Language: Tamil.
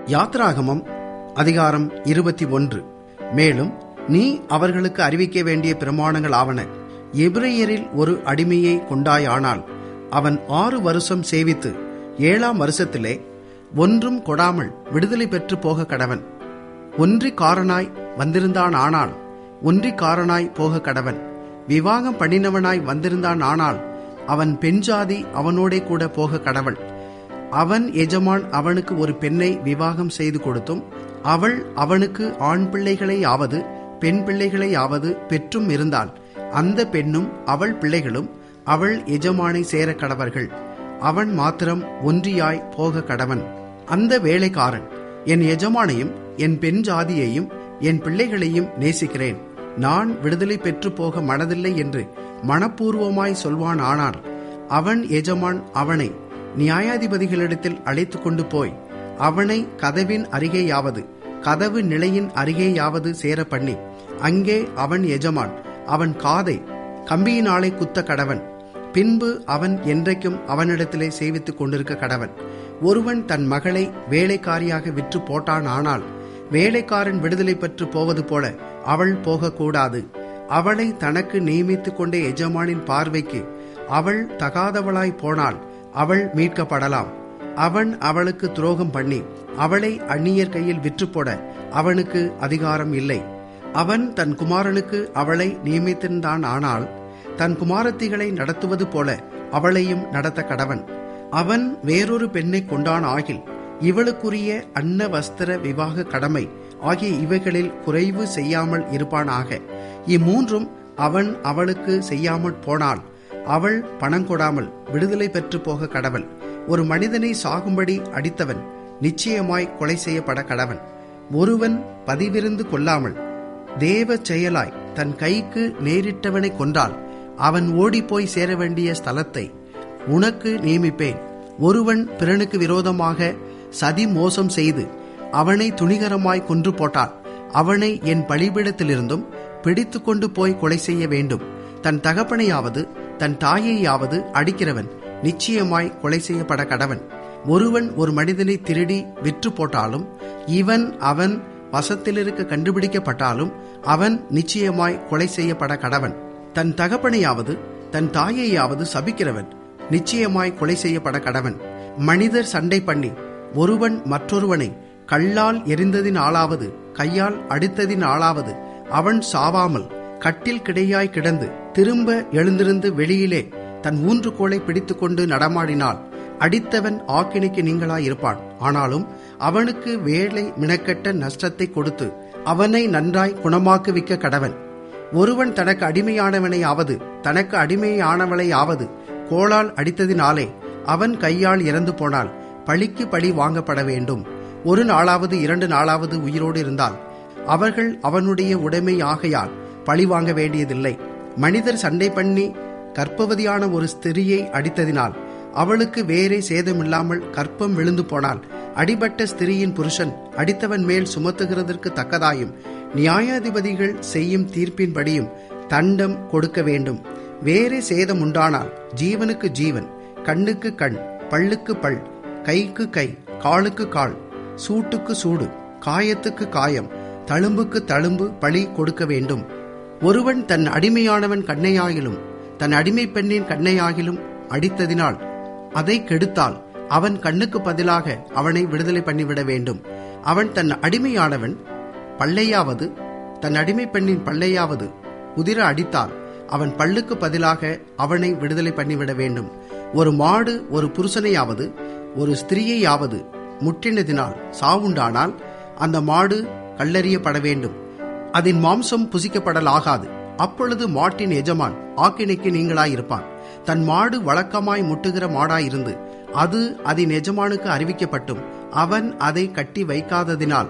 யாத்ராகமம் அதிகாரம் இருபத்தி ஒன்று மேலும் நீ அவர்களுக்கு அறிவிக்க வேண்டிய பிரமாணங்கள் ஆவன எபிரேயரில் ஒரு அடிமையை கொண்டாயானால் அவன் ஆறு வருஷம் சேவித்து ஏழாம் வருஷத்திலே ஒன்றும் கொடாமல் விடுதலை பெற்று போக கடவன் ஒன்றிக்காரனாய் வந்திருந்தான் ஆனால் ஒன்றிக்காரனாய் போக கடவன் விவாகம் பண்ணினவனாய் வந்திருந்தான் ஆனால் அவன் பெண்ஜாதி அவனோடே கூட போக கடவள் அவன் எஜமான் அவனுக்கு ஒரு பெண்ணை விவாகம் செய்து கொடுத்தும் அவள் அவனுக்கு ஆண் பிள்ளைகளையாவது பெண் பிள்ளைகளையாவது பெற்றும் இருந்தால் அந்த பெண்ணும் அவள் பிள்ளைகளும் அவள் எஜமானை சேர கடவர்கள் அவன் மாத்திரம் ஒன்றியாய் போக கடவன் அந்த வேலைக்காரன் என் எஜமானையும் என் பெண் ஜாதியையும் என் பிள்ளைகளையும் நேசிக்கிறேன் நான் விடுதலை பெற்று போக மனதில்லை என்று மனப்பூர்வமாய் சொல்வான் ஆனால் அவன் எஜமான் அவனை நியாயாதிபதிகளிடத்தில் அழைத்து கொண்டு போய் அவனை கதவின் அருகேயாவது கதவு நிலையின் அருகேயாவது சேர பண்ணி அங்கே அவன் எஜமான் அவன் காதை கம்பியினாலே குத்த கடவன் பின்பு அவன் என்றைக்கும் அவனிடத்திலே சேவித்துக் கொண்டிருக்க கடவன் ஒருவன் தன் மகளை வேலைக்காரியாக விற்று போட்டான் ஆனால் வேலைக்காரன் விடுதலை பெற்று போவது போல அவள் போகக்கூடாது அவளை தனக்கு நியமித்துக் கொண்ட எஜமானின் பார்வைக்கு அவள் தகாதவளாய் போனால் அவள் மீட்கப்படலாம் அவன் அவளுக்கு துரோகம் பண்ணி அவளை அந்நியர் கையில் விற்று போட அவனுக்கு அதிகாரம் இல்லை அவன் தன் குமாரனுக்கு அவளை நியமித்திருந்தான் ஆனால் தன் குமாரத்திகளை நடத்துவது போல அவளையும் நடத்த கடவன் அவன் வேறொரு பெண்ணை கொண்டான் ஆகில் இவளுக்குரிய அன்ன வஸ்திர விவாக கடமை ஆகிய இவைகளில் குறைவு செய்யாமல் இருப்பானாக இம்மூன்றும் அவன் அவளுக்கு செய்யாமல் போனால் அவள் பணம் கொடாமல் விடுதலை பெற்று போக கடவள் ஒரு மனிதனை சாகும்படி அடித்தவன் நிச்சயமாய் கொலை செய்யப்பட கடவன் ஒருவன் பதிவிருந்து கொள்ளாமல் தேவ செயலாய் தன் கைக்கு நேரிட்டவனை கொன்றால் அவன் ஓடிப்போய் சேர வேண்டிய ஸ்தலத்தை உனக்கு நியமிப்பேன் ஒருவன் பிறனுக்கு விரோதமாக சதி மோசம் செய்து அவனை துணிகரமாய் கொன்று போட்டால் அவனை என் பலிபீடத்திலிருந்தும் பிடித்து கொண்டு போய் கொலை செய்ய வேண்டும் தன் தகப்பனையாவது தன் தாயையாவது அடிக்கிறவன் நிச்சயமாய் கொலை செய்யப்பட கடவன் ஒருவன் ஒரு மனிதனை திருடி விற்று போட்டாலும் இவன் அவன் வசத்திலிருக்க கண்டுபிடிக்கப்பட்டாலும் அவன் நிச்சயமாய் கொலை செய்யப்பட கடவன் தன் தகப்பனையாவது தன் தாயையாவது சபிக்கிறவன் நிச்சயமாய் கொலை செய்யப்பட கடவன் மனிதர் சண்டை பண்ணி ஒருவன் மற்றொருவனை கல்லால் எரிந்ததின் ஆளாவது கையால் அடித்ததின் ஆளாவது அவன் சாவாமல் கட்டில் கிடையாய் கிடந்து திரும்ப எழுந்திருந்து வெளியிலே தன் ஊன்றுகோலை பிடித்துக்கொண்டு நடமாடினால் அடித்தவன் ஆக்கினைக்கு நீங்களாயிருப்பான் ஆனாலும் அவனுக்கு வேலை மினக்கெட்ட நஷ்டத்தை கொடுத்து அவனை நன்றாய் குணமாக்குவிக்க கடவன் ஒருவன் தனக்கு அடிமையானவனையாவது தனக்கு அடிமையானவளையாவது கோளால் அடித்ததினாலே அவன் கையால் இறந்து போனால் பழிக்கு பழி வாங்கப்பட வேண்டும் ஒரு நாளாவது இரண்டு நாளாவது உயிரோடு இருந்தால் அவர்கள் அவனுடைய உடைமை ஆகையால் பழி வாங்க வேண்டியதில்லை மனிதர் சண்டை பண்ணி கற்பவதியான ஒரு ஸ்திரியை அடித்ததினால் அவளுக்கு வேறே சேதமில்லாமல் கற்பம் விழுந்து போனால் அடிபட்ட ஸ்திரியின் புருஷன் அடித்தவன் மேல் சுமத்துகிறதற்கு தக்கதாயும் நியாயாதிபதிகள் செய்யும் தீர்ப்பின்படியும் தண்டம் கொடுக்க வேண்டும் வேறே சேதம் உண்டானால் ஜீவனுக்கு ஜீவன் கண்ணுக்கு கண் பல்லுக்கு பல் கைக்கு கை காலுக்கு கால் சூட்டுக்கு சூடு காயத்துக்கு காயம் தழும்புக்கு தழும்பு பழி கொடுக்க வேண்டும் ஒருவன் தன் அடிமையானவன் கண்ணையாகிலும் தன் அடிமை பெண்ணின் கண்ணையாகிலும் அடித்ததினால் அதை கெடுத்தால் அவன் கண்ணுக்கு பதிலாக அவனை விடுதலை பண்ணிவிட வேண்டும் அவன் தன் அடிமையானவன் பல்லையாவது தன் அடிமை பெண்ணின் பல்லையாவது உதிர அடித்தால் அவன் பல்லுக்கு பதிலாக அவனை விடுதலை பண்ணிவிட வேண்டும் ஒரு மாடு ஒரு புருஷனையாவது ஒரு ஸ்திரீயையாவது முற்றினதினால் சாவுண்டானால் அந்த மாடு கல்லறியப்பட வேண்டும் அதன் மாம்சம் புசிக்கப்படலாகாது அப்பொழுது மாட்டின் எஜமான் ஆக்கினைக்கு நீங்களாயிருப்பான் தன் மாடு வழக்கமாய் முட்டுகிற மாடாயிருந்து அது அதன் எஜமானுக்கு அறிவிக்கப்பட்டும் அவன் அதை கட்டி வைக்காததினால்